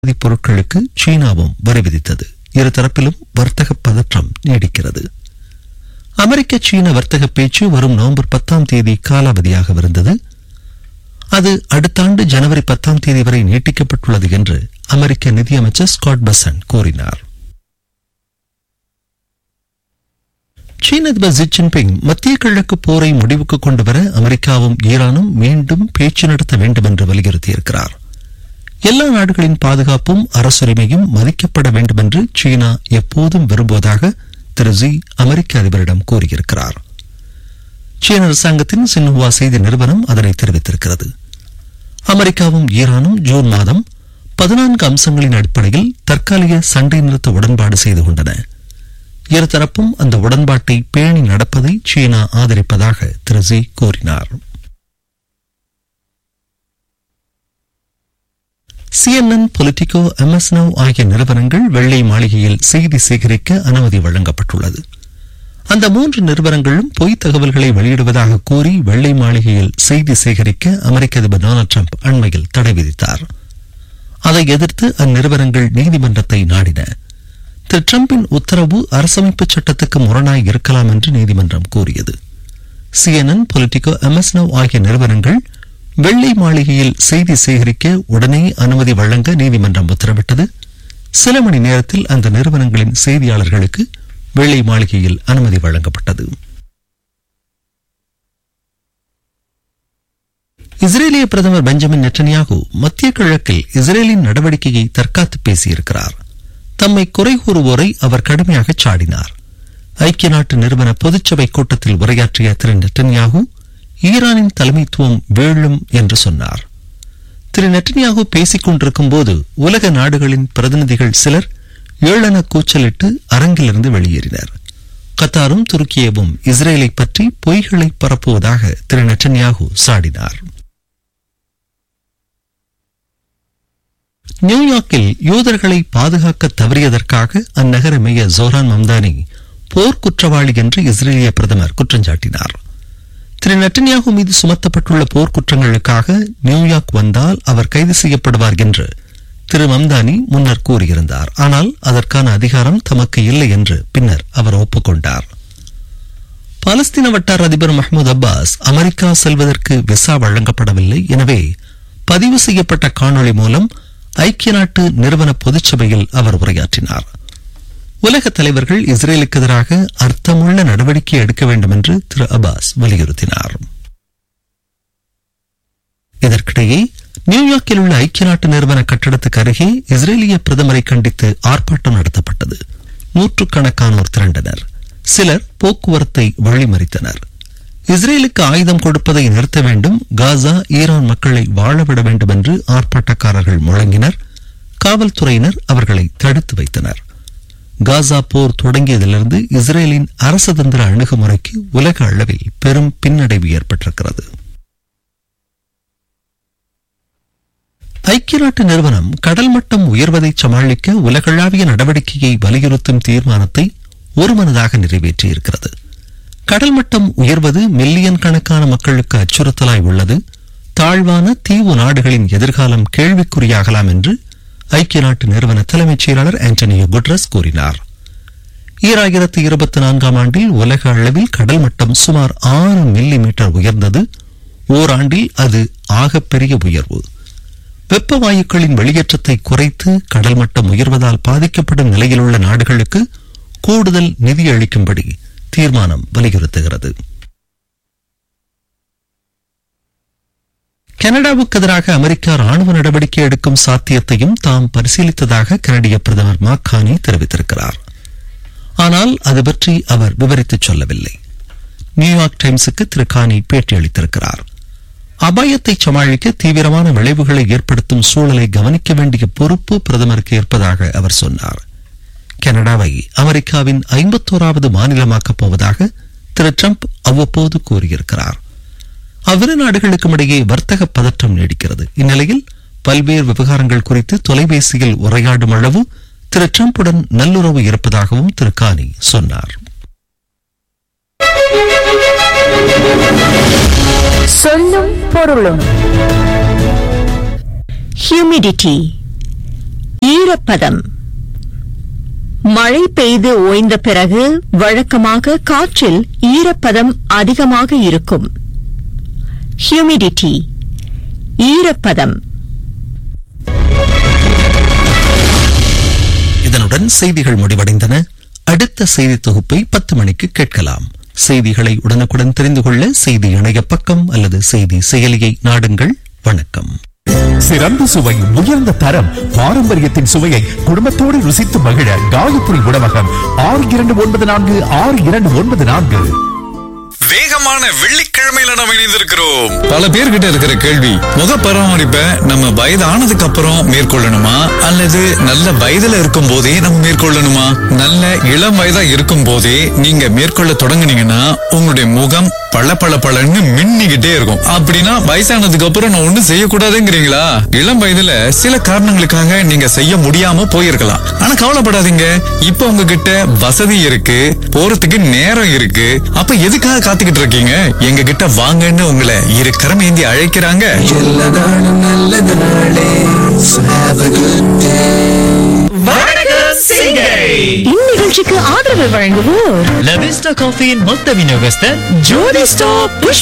இறக்குமதி பொருட்களுக்கு சீனாவும் வரி விதித்தது இருதரப்பிலும் வர்த்தக பதற்றம் நீடிக்கிறது அமெரிக்க சீன வர்த்தக பேச்சு வரும் நவம்பர் பத்தாம் தேதி காலாவதியாகவிருந்தது அது அடுத்த ஆண்டு ஜனவரி பத்தாம் தேதி வரை நீட்டிக்கப்பட்டுள்ளது என்று அமெரிக்க நிதியமைச்சர் ஸ்காட் பசன் கூறினார் சீன அதிபர் ஜி ஜின்பிங் மத்திய கிழக்கு போரை முடிவுக்கு கொண்டுவர அமெரிக்காவும் ஈரானும் மீண்டும் பேச்சு நடத்த வேண்டும் என்று வலியுறுத்தியிருக்கிறார் எல்லா நாடுகளின் பாதுகாப்பும் அரசுரிமையும் மதிக்கப்பட வேண்டும் என்று சீனா எப்போதும் விரும்புவதாக திரு ஜி அமெரிக்க அதிபரிடம் கூறியிருக்கிறார் சீன அரசாங்கத்தின் சின்ஹுவா செய்தி நிறுவனம் அதனை தெரிவித்திருக்கிறது அமெரிக்காவும் ஈரானும் ஜூன் மாதம் பதினான்கு அம்சங்களின் அடிப்படையில் தற்காலிக சண்டை நிறுத்த உடன்பாடு செய்து கொண்டன இருதரப்பும் அந்த உடன்பாட்டை பேணி நடப்பதை சீனா ஆதரிப்பதாக திரு ஜி கூறினார் சிஎன்என் பொலிட்டிகோ எம்எஸ்னோ ஆகிய நிறுவனங்கள் வெள்ளை மாளிகையில் செய்தி சேகரிக்க அனுமதி வழங்கப்பட்டுள்ளது அந்த மூன்று நிறுவனங்களும் பொய் தகவல்களை வெளியிடுவதாக கூறி வெள்ளை மாளிகையில் செய்தி சேகரிக்க அமெரிக்க அதிபர் டொனால்டு டிரம்ப் அண்மையில் தடை விதித்தார் அதை எதிர்த்து அந்நிறுவனங்கள் நீதிமன்றத்தை நாடின திரு டிரம்பின் உத்தரவு அரசமைப்பு சட்டத்துக்கு முரணாய் இருக்கலாம் என்று நீதிமன்றம் கூறியது சிஎன்என் பொலிட்டிகோ எம்எஸ்னோ ஆகிய நிறுவனங்கள் வெள்ளை மாளிகையில் செய்தி சேகரிக்க உடனே அனுமதி வழங்க நீதிமன்றம் உத்தரவிட்டது சில மணி நேரத்தில் அந்த நிறுவனங்களின் செய்தியாளர்களுக்கு வெள்ளை மாளிகையில் அனுமதி வழங்கப்பட்டது இஸ்ரேலிய பிரதமர் பெஞ்சமின் நெட்டன்யாகு மத்திய கிழக்கில் இஸ்ரேலின் நடவடிக்கையை தற்காத்து பேசியிருக்கிறார் தம்மை குறை கூறுவோரை அவர் கடுமையாக சாடினார் ஐக்கிய நாட்டு நிறுவன பொதுச்சபை கூட்டத்தில் உரையாற்றிய திரு நெட்டன்யாகு ஈரானின் தலைமைத்துவம் வீழும் என்று சொன்னார் திரு நெட்டன்யாகு பேசிக் கொண்டிருக்கும் போது உலக நாடுகளின் பிரதிநிதிகள் சிலர் ஏளன கூச்சலிட்டு அரங்கிலிருந்து வெளியேறினர் கத்தாரும் துருக்கியவும் இஸ்ரேலை பற்றி பொய்களை பரப்புவதாக திரு நெட்டன்யாகு சாடினார் நியூயார்க்கில் யூதர்களை பாதுகாக்க தவறியதற்காக அந்நகர மேயர் ஜோரான் மம்தானி போர் குற்றவாளி என்று இஸ்ரேலிய பிரதமர் குற்றஞ்சாட்டினார் திரு நெட்டன்யாகு மீது சுமத்தப்பட்டுள்ள போர் குற்றங்களுக்காக நியூயார்க் வந்தால் அவர் கைது செய்யப்படுவார் என்று திரு மம்தானி முன்னர் கூறியிருந்தார் ஆனால் அதற்கான அதிகாரம் தமக்கு இல்லை என்று பின்னர் அவர் ஒப்புக்கொண்டார் பாலஸ்தீன வட்டார அதிபர் மஹ்மூத் அப்பாஸ் அமெரிக்கா செல்வதற்கு விசா வழங்கப்படவில்லை எனவே பதிவு செய்யப்பட்ட காணொளி மூலம் ஐக்கிய நாட்டு நிறுவன பொதுச்சபையில் அவர் உரையாற்றினார் உலக தலைவர்கள் இஸ்ரேலுக்கு எதிராக அர்த்தமுள்ள நடவடிக்கை எடுக்க வேண்டும் என்று திரு அப்பாஸ் வலியுறுத்தினார் இதற்கிடையே நியூயார்க்கில் உள்ள ஐக்கிய நாட்டு நிறுவன கட்டடத்துக்கு அருகே இஸ்ரேலிய பிரதமரை கண்டித்து ஆர்ப்பாட்டம் நடத்தப்பட்டது நூற்றுக்கணக்கானோர் திரண்டனர் சிலர் போக்குவரத்தை வழிமறித்தனர் இஸ்ரேலுக்கு ஆயுதம் கொடுப்பதை நிறுத்த வேண்டும் காசா ஈரான் மக்களை வாழவிட வேண்டும் என்று ஆர்ப்பாட்டக்காரர்கள் முழங்கினர் காவல்துறையினர் அவர்களை தடுத்து வைத்தனர் காசா போர் தொடங்கியதிலிருந்து இஸ்ரேலின் அரசதந்திர அணுகுமுறைக்கு உலக அளவில் பெரும் பின்னடைவு ஏற்பட்டிருக்கிறது ஐக்கிய நாட்டு நிறுவனம் கடல் மட்டம் உயர்வதை சமாளிக்க உலகளாவிய நடவடிக்கையை வலியுறுத்தும் தீர்மானத்தை ஒருமனதாக நிறைவேற்றியிருக்கிறது கடல் மட்டம் உயர்வது மில்லியன் கணக்கான மக்களுக்கு அச்சுறுத்தலாய் உள்ளது தாழ்வான தீவு நாடுகளின் எதிர்காலம் கேள்விக்குறியாகலாம் என்று ஐக்கிய நாட்டு நிறுவன தலைமைச் செயலாளர் ஆண்டனியோ குட்ரஸ் கூறினார் ஈராயிரத்து இருபத்தி நான்காம் ஆண்டில் உலக அளவில் கடல் மட்டம் சுமார் ஆறு மில்லி மீட்டர் உயர்ந்தது ஓராண்டில் அது ஆகப்பெரிய உயர்வு வெப்ப வாயுக்களின் வெளியேற்றத்தை குறைத்து கடல் மட்டம் உயர்வதால் பாதிக்கப்படும் நிலையிலுள்ள நாடுகளுக்கு கூடுதல் நிதி அளிக்கும்படி தீர்மானம் வலியுறுத்துகிறது கனடாவுக்கு எதிராக அமெரிக்கா ராணுவ நடவடிக்கை எடுக்கும் சாத்தியத்தையும் தாம் பரிசீலித்ததாக கனடிய பிரதமர் மாக்கானி தெரிவித்திருக்கிறார் ஆனால் அது பற்றி அவர் விவரித்து சொல்லவில்லை நியூயார்க் டைம்ஸுக்கு திரு கானி பேட்டியளித்திருக்கிறார் அபாயத்தை சமாளிக்க தீவிரமான விளைவுகளை ஏற்படுத்தும் சூழலை கவனிக்க வேண்டிய பொறுப்பு பிரதமருக்கு இருப்பதாக அவர் சொன்னார் கனடாவை அமெரிக்காவின் ஐம்பத்தோராவது மாநிலமாக்கப் போவதாக திரு டிரம்ப் அவ்வப்போது கூறியிருக்கிறார் அவ்விரு நாடுகளுக்கும் இடையே வர்த்தக பதற்றம் நீடிக்கிறது இந்நிலையில் பல்வேறு விவகாரங்கள் குறித்து தொலைபேசியில் உரையாடும் அளவு திரு டிரம்புடன் நல்லுறவு இருப்பதாகவும் திரு கானி சொன்னார் சொல்லும் பொருளும் ஹியூமிடிட்டி ஈரப்பதம் மழை பெய்து ஓய்ந்த பிறகு வழக்கமாக காற்றில் ஈரப்பதம் அதிகமாக இருக்கும் ஹியூமிடிட்டி ஈரப்பதம் இதனுடன் செய்திகள் முடிவடைந்தன அடுத்த செய்தி தொகுப்பை பத்து மணிக்கு கேட்கலாம் செய்திகளை உடனுக்குடன் தெரிந்து கொள்ள செய்தி இணைய பக்கம் அல்லது செய்தி செயலியை நாடுங்கள் வணக்கம் சிறந்த சுவை உயர்ந்த தரம் பாரம்பரியத்தின் சுவையை குடும்பத்தோடு ருசித்து மகிழ காயத்ரி உணவகம் ஆறு இரண்டு ஒன்பது நான்கு ஆறு இரண்டு ஒன்பது நான்கு வேகமான வெள்ளிக்கிழமையில நம்ம இணைந்திருக்கிறோம் பல பேர்கிட்ட இருக்கிற கேள்வி முக பராமரிப்பை நம்ம வயதானதுக்கு அப்புறம் மேற்கொள்ளணுமா அல்லது நல்ல வயதுல இருக்கும் போதே நம்ம மேற்கொள்ளணுமா நல்ல இளம் வயதா இருக்கும் போதே நீங்க மேற்கொள்ள தொடங்குனீங்கன்னா உங்களுடைய முகம் பள பள பளன்னு மின்னிக்கிட்டே இருக்கும் அப்படின்னா வயசானதுக்கு அப்புறம் நான் ஒண்ணும் செய்யக்கூடாதுங்கிறீங்களா இளம் வயதுல சில காரணங்களுக்காக நீங்க செய்ய முடியாம போயிருக்கலாம் ஆனா கவலைப்படாதீங்க இப்ப உங்ககிட்ட வசதி இருக்கு போறதுக்கு நேரம் இருக்கு அப்ப எதுக்காக காத்துக்கிட்டு இருக்கீங்க எங்க கிட்ட வாங்கன்னு உங்களை இரு கரம் ஏந்தி அழைக்கிறாங்க இந்நிகழ்ச்சிக்கு ஆதரவு வழங்குவோர் லவிஸ்டா காஃபியின் மொத்த விநியோகஸ்தர் ஜோதி ஸ்டாப் புஷ்பா